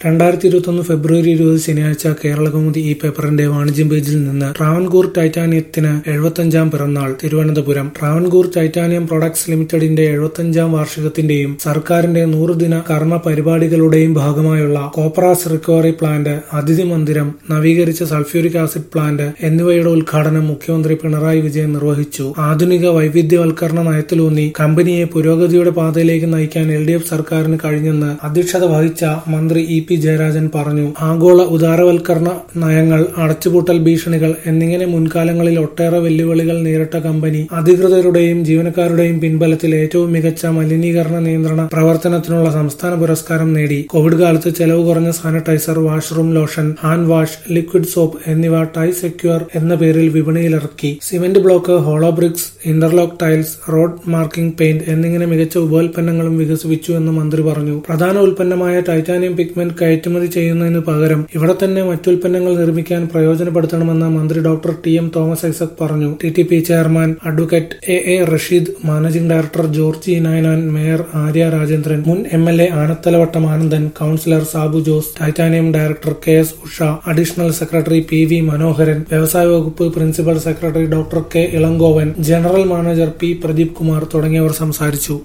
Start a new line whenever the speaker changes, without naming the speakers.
രണ്ടായിരത്തി ഇരുപത്തൊന്ന് ഫെബ്രുവരി ഇരുപത് ശനിയാഴ്ച കേരളകൗമുദി ഈ പേപ്പറിന്റെ വാണിജ്യം പേജിൽ നിന്ന് ട്രാവൻകൂർ ടൈറ്റാനിയത്തിന് എഴുപത്തഞ്ചാം പിറന്നാൾ തിരുവനന്തപുരം ട്രാവൻകൂർ ടൈറ്റാനിയം പ്രൊഡക്ട്സ് ലിമിറ്റഡിന്റെ എഴുപത്തഞ്ചാം വാർഷികത്തിന്റെയും സർക്കാരിന്റെ നൂറുദിന കർമ്മ പരിപാടികളുടെയും ഭാഗമായുള്ള കോപ്പറാസ് റിക്കവറി പ്ലാന്റ് അതിഥി മന്ദിരം നവീകരിച്ച സൾഫ്യൂരിക് ആസിഡ് പ്ലാന്റ് എന്നിവയുടെ ഉദ്ഘാടനം മുഖ്യമന്ത്രി പിണറായി വിജയൻ നിർവഹിച്ചു ആധുനിക വൈവിധ്യവൽക്കരണ നയത്തിലൂന്നി കമ്പനിയെ പുരോഗതിയുടെ പാതയിലേക്ക് നയിക്കാൻ എൽ ഡി എഫ് സർക്കാരിന് കഴിഞ്ഞെന്ന് അധ്യക്ഷത വഹിച്ച മന്ത്രി ഇ പി ജയരാജൻ പറഞ്ഞു ആഗോള ഉദാരവൽക്കരണ നയങ്ങൾ അടച്ചുപൂട്ടൽ ഭീഷണികൾ എന്നിങ്ങനെ മുൻകാലങ്ങളിൽ ഒട്ടേറെ വെല്ലുവിളികൾ നേരിട്ട കമ്പനി അധികൃതരുടെയും ജീവനക്കാരുടെയും പിൻബലത്തിൽ ഏറ്റവും മികച്ച മലിനീകരണ നിയന്ത്രണ പ്രവർത്തനത്തിനുള്ള സംസ്ഥാന പുരസ്കാരം നേടി കോവിഡ് കാലത്ത് ചെലവ് കുറഞ്ഞ sanitiser washroom lotion hand wash liquid soap എന്നിവ ടൈ സെക്യൂർ എന്ന പേരിൽ വിപണിയിലിറക്കി cement block hollow bricks interlock tiles road marking paint എന്നിങ്ങനെ മികച്ച ഉപോൽപ്പന്നങ്ങളും വികസിപ്പിച്ചു എന്ന് മന്ത്രി പറഞ്ഞു പ്രധാന ഉൽപ്പന്നമായ ടൈറ്റാനിയം പിഗ്മെന്റ് കയറ്റുമതി ചെയ്യുന്നതിന് പകരം ഇവിടെ തന്നെ മറ്റുൽപ്പന്നങ്ങൾ നിർമ്മിക്കാൻ പ്രയോജനപ്പെടുത്തണമെന്ന് മന്ത്രി doctor T M Thomas Isaac പറഞ്ഞു T T P chairman advocate A A Rasheed managing director Georgy Nainan mayor Arya Rajendran മുൻ M L A Anathalavattom Anandan councillor Sabu Jose titanium director K S Usha additional secretary P V Manoharan വ്യവസായ വകുപ്പ് principal secretary doctor K Elangovan general manager P Pradeep Kumar തുടങ്ങിയവർ സംസാരിച്ചു